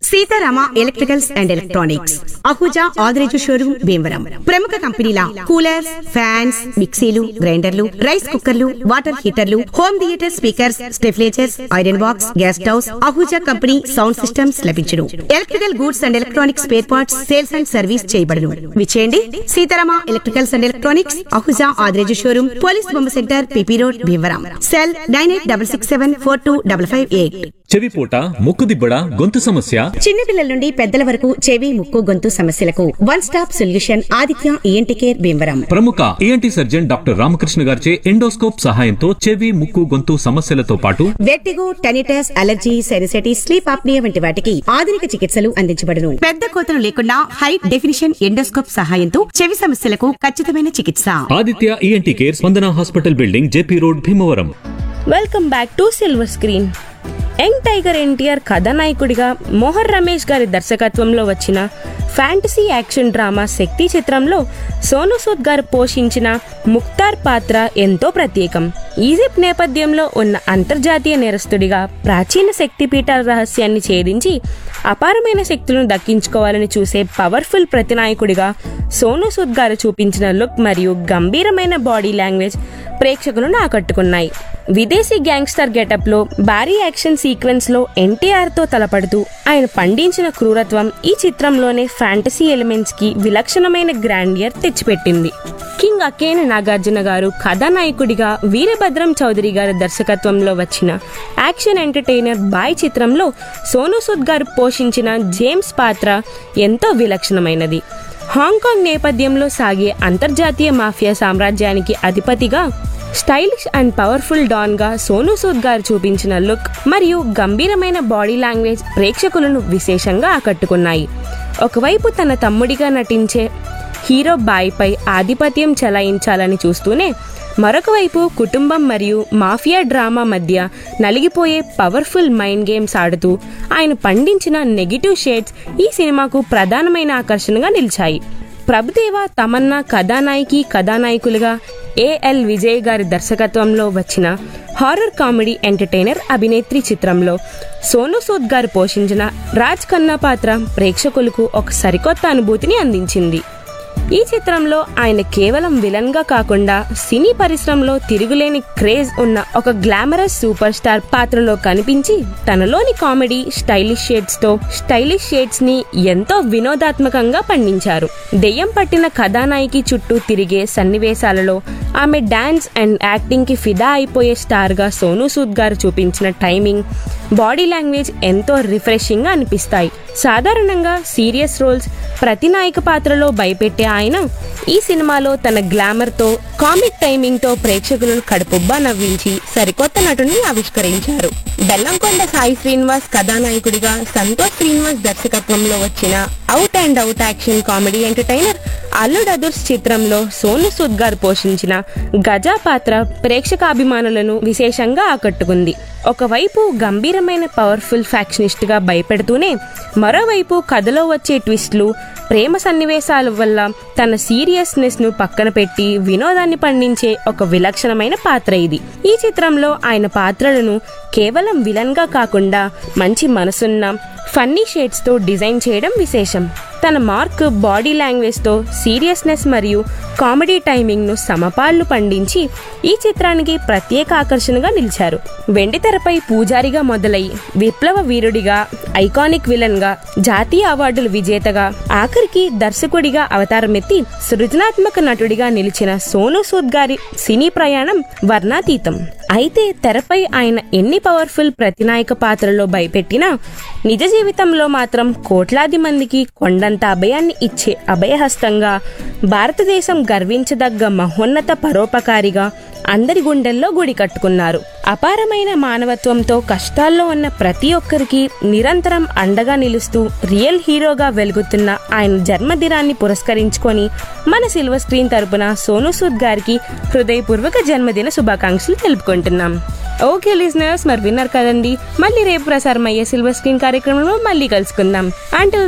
Sitarama electricals and electronics Ahuja Adireju showroom Bhimavaram ప్రముఖ కంపెనీల coolers fans మిక్సీలు గ్రైండర్లు రైస్ కుక్కర్లు వాటర్ హీటర్లు హోమ్ థియేటర్ స్పీకర్స్ స్టెఫ్లేచర్స్ iron box gas stoves Ahuja company sound systems లభించును electrical goods and electronics spare parts sales and service చేయబడును విచేయండి Seetharama electricals and electronics Ahuja Adireju showroom police బొమ్మ centre P P road Bhimavaram cell nine eight double six seven four two double five eight చెవిపోట ముక్కుదిబ్బడ గొంతు సమస్య చిన్నపిల్లల నుండి పెద్దల వరకు చెవి ముక్కు గొంతు సమస్యలకు one stop solution Aditya ENT care Bhimavaram ప్రముఖ ఈఎన్టీ సర్జన్ డాక్టర్ రామకృష్ణ గారిచే ఎండోస్కోప్ సహాయంతో చెవి ముక్కు గొంతు సమస్యలతో పాటు vertigo tinnitus allergy sinusitis sleep apnoea వంటి వాటికి ఆధునిక చికిత్సలు అందించబడును పెద్ద కోతలు లేకుండా హై డెఫినిషన్ ఎండోస్కోప్ సహాయంతో చెవి సమస్యలకు ఖచ్చితమైన చికిత్స Aditya ENT care Spandana hospital building JP road Bhimavaram welcome back to silver screen young tiger NTR కథానాయకుడిగా మోహన్ రమేష్ గారి దర్శకత్వంలో వచ్చిన ఫ్యాంటసీ యాక్షన్ డ్రామా శక్తి చిత్రంలో సోను సూద్ గారు పోషించిన ముక్తార్ పాత్ర ఎంతో ప్రత్యేకం ఈజిప్ట్ నేపథ్యంలో ఉన్న అంతర్జాతీయ నేరస్తుడిగా ప్రాచీన శక్తిపీఠాల రహస్యాన్ని ఛేదించి అపారమైన శక్తులను దక్కించుకోవాలని చూసే పవర్ఫుల్ ప్రతినాయకుడిగా సోను సూద్ గారు చూపించిన లుక్ మరియు గంభీరమైన బాడీ లాంగ్వేజ్ ప్రేక్షకులను ఆకట్టుకున్నాయి విదేశీ గ్యాంగ్స్టర్ గెటప్లో భారీ యాక్షన్ సీక్వెన్స్లో ఎన్టీఆర్తో తలపడుతూ ఆయన పండించిన క్రూరత్వం ఈ చిత్రంలోనే ఫ్యాంటసీ ఎలిమెంట్స్కి విలక్షణమైన గ్రాండియర్ తెచ్చిపెట్టింది కింగ్ అకేన నాగార్జున గారు కథానాయకుడిగా వీరభద్రం చౌదరి గారి దర్శకత్వంలో వచ్చిన యాక్షన్ ఎంటర్టైనర్ బాయ్ చిత్రంలో సోను సూద్ గారు పోషించిన జేమ్స్ పాత్ర ఎంతో విలక్షణమైనది హాంకాంగ్ నేపథ్యంలో సాగే అంతర్జాతీయ మాఫియా సామ్రాజ్యానికి అధిపతిగా స్టైలిష్ అండ్ పవర్ఫుల్ డాన్ గా సోను సూద్ గారు చూపించిన లుక్ మరియు గంభీరమైన బాడీ లాంగ్వేజ్ ప్రేక్షకులను విశేషంగా ఆకట్టుకున్నాయి ఒకవైపు తన తమ్ముడిగా నటించే హీరో బాయ్పై ఆధిపత్యం చెలాయించాలని చూస్తూనే మరొక వైపు కుటుంబం మరియు మాఫియా డ్రామా మధ్య నలిగిపోయే పవర్ఫుల్ మైండ్ గేమ్స్ ఆడుతూ ఆయన పండించిన నెగిటివ్ షేడ్స్ ఈ సినిమాకు ప్రధానమైన ఆకర్షణగా నిలిచాయి ప్రభుదేవ తమన్నా కథానాయకి కథానాయకులుగా ఏఎల్ విజయ్ గారి దర్శకత్వంలో వచ్చిన హారర్ కామెడీ ఎంటర్టైనర్ అభినేత్రి చిత్రంలో సోను సూద్ గారు పోషించిన రాజ్ ఖన్నా పాత్ర ప్రేక్షకులకు ఒక సరికొత్త అనుభూతిని అందించింది ఈ చిత్రంలో ఆయన కేవలం విలన్ గా కాకుండా సినీ పరిశ్రమలో తిరుగులేని క్రేజ్ ఉన్న ఒక గ్లామరస్ సూపర్ స్టార్ పాత్రలో కనిపించి తనలోని కామెడీ స్టైలిష్ షేడ్స్ తో స్టైలిష్ షేడ్స్ ని ఎంతో వినోదాత్మకంగా పండించారు దెయ్యం పట్టిన కథానాయికి చుట్టూ తిరిగే సన్నివేశాలలో ఆమె డాన్స్ అండ్ యాక్టింగ్ కి ఫిదా అయిపోయే స్టార్ గా సోను సూద్ గారు చూపించిన టైమింగ్ బాడీ లాంగ్వేజ్ ఎంతో రిఫ్రెషింగ్ గా అనిపిస్తాయి సాధారణంగా సీరియస్ రోల్స్ ప్రతి నాయక పాత్రలో భయపెట్టే ఆయన ఈ సినిమాలో తన గ్లామర్ తో కామిక్ టైమింగ్ తో ప్రేక్షకులను కడుపుబ్బా నవ్వించి సరికొత్త నటుని ఆవిష్కరించారు బెల్లంకొండ సాయి శ్రీనివాస్ కథానాయకుడిగా సంతోష్ శ్రీనివాస్ దర్శకత్వంలో వచ్చిన out and out action comedy entertainer Alludu Adhurs చిత్రంలో సోను సూద్ గారు పోషించిన గజా పాత్ర ప్రేక్షకాభిమానులను విశేషంగా ఆకట్టుకుంది ఒకవైపు గంభీరమైన పవర్ఫుల్ ఫ్యాక్షనిస్ట్ గా భయపెడుతూనే మరోవైపు కథలో వచ్చే ట్విస్ట్లు ప్రేమ సన్నివేశాల వల్ల తన సీరియస్నెస్ ను పక్కన పెట్టి వినోదాన్ని పండించే ఒక విలక్షణమైన పాత్ర ఇది ఈ చిత్రంలో ఆయన పాత్రలను కేవలం విలన్ గా కాకుండా మంచి మనసున్న ఫన్నీ షేడ్స్ తో డిజైన్ చేయడం విశేషం తన మార్క్ బాడీ లాంగ్వేజ్ తో సీరియస్నెస్ మరియు కామెడీ టైమింగ్ ను సమపాళ్లు పండించి ఈ చిత్రానికి ప్రత్యేక ఆకర్షణగా నిలిచారు వెండితెరపై పూజారిగా మొదలై విప్లవ వీరుడిగా ఐకానిక్ విలన్ గా జాతీయ అవార్డుల విజేతగా ఆఖరికి దర్శకుడిగా అవతారమెత్తి సృజనాత్మక నటుడిగా నిలిచిన సోను సూద్ గారి సినీ ప్రయాణం వర్ణాతీతం అయితే తెరపై ఆయన ఎన్ని పవర్ఫుల్ ప్రతినాయక పాత్రలో భయపెట్టినా నిజ జీవితంలో మాత్రం కోట్లాది మందికి కొండంత అభయాన్ని ఇచ్చే అభయహస్తంగా భారతదేశం గర్వించదగ్గ మహోన్నత పరోపకారిగా అందరి గుండెల్లో గుడి కట్టుకున్నారు అపారమైన మానవత్వంతో కష్టాల్లో ఉన్న ప్రతి ఒక్కరికి నిరంతరం అండగా నిలుస్తూ రియల్ హీరోగా వెలుగుతున్న ఆయన జన్మదినాన్ని పురస్కరించుకొని మన సిల్వర్ స్క్రీన్ తరపున సోను సూద్ గారికి హృదయపూర్వక జన్మదిన శుభాకాంక్షలు తెలుపుకుంటున్నాం ఓకే లిజనర్స్ మరి విన్నారు కదండి మళ్ళీ రేపు ప్రసారం అయ్యే సిల్వర్ స్క్రీన్ కార్యక్రమంలో మళ్ళీ కలుసుకుందాం అంటూ